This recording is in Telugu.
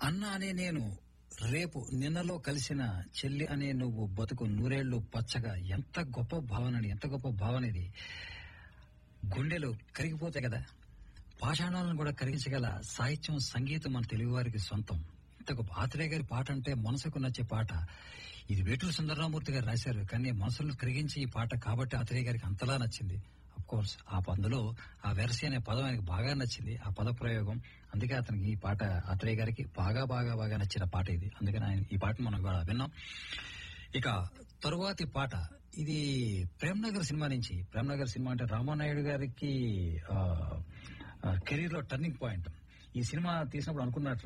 అన్న అనే నేను రేపు నిన్నలో కలిసిన చెల్లి అనే నువ్వు బతుకు నూరేళ్లు పచ్చగా ఎంత గొప్ప భావనని ఎంత గొప్ప భావన ఇది గుండెలు కరిగిపోతాయి కదా పాషాణాలను కూడా కరిగించగల సాహిత్యం సంగీతం మన తెలుగువారికి సొంతం ఇంత గొప్ప ఆత్రేయ గారి పాట అంటే మనసుకు నచ్చే పాట ఇది వేటూరు సుందరరామూర్తి గారు రాశారు కానీ మనసును కరిగించి ఈ పాట కాబట్టి ఆత్రేయ గారికి అంతలా నచ్చింది అఫ్ కోర్స్ ఆ పందులో ఆ వెరసి అనే పదం ఆయనకు బాగా నచ్చింది ఆ పద ప్రయోగం అందుకే అతనికి ఈ పాట ఆత్రేయ గారికి బాగా బాగా బాగా నచ్చిన పాట ఇది అందుకని ఆయన ఈ పాట మనం కూడా విన్నాం ఇక తరువాతి పాట ఇది ప్రేమ్నగర్ సినిమా నుంచి ప్రేమ్నగర్ సినిమా అంటే రామానాయుడు గారికి కెరీర్ లో టర్నింగ్ పాయింట్ ఈ సినిమా తీసినప్పుడు అనుకున్నట్లు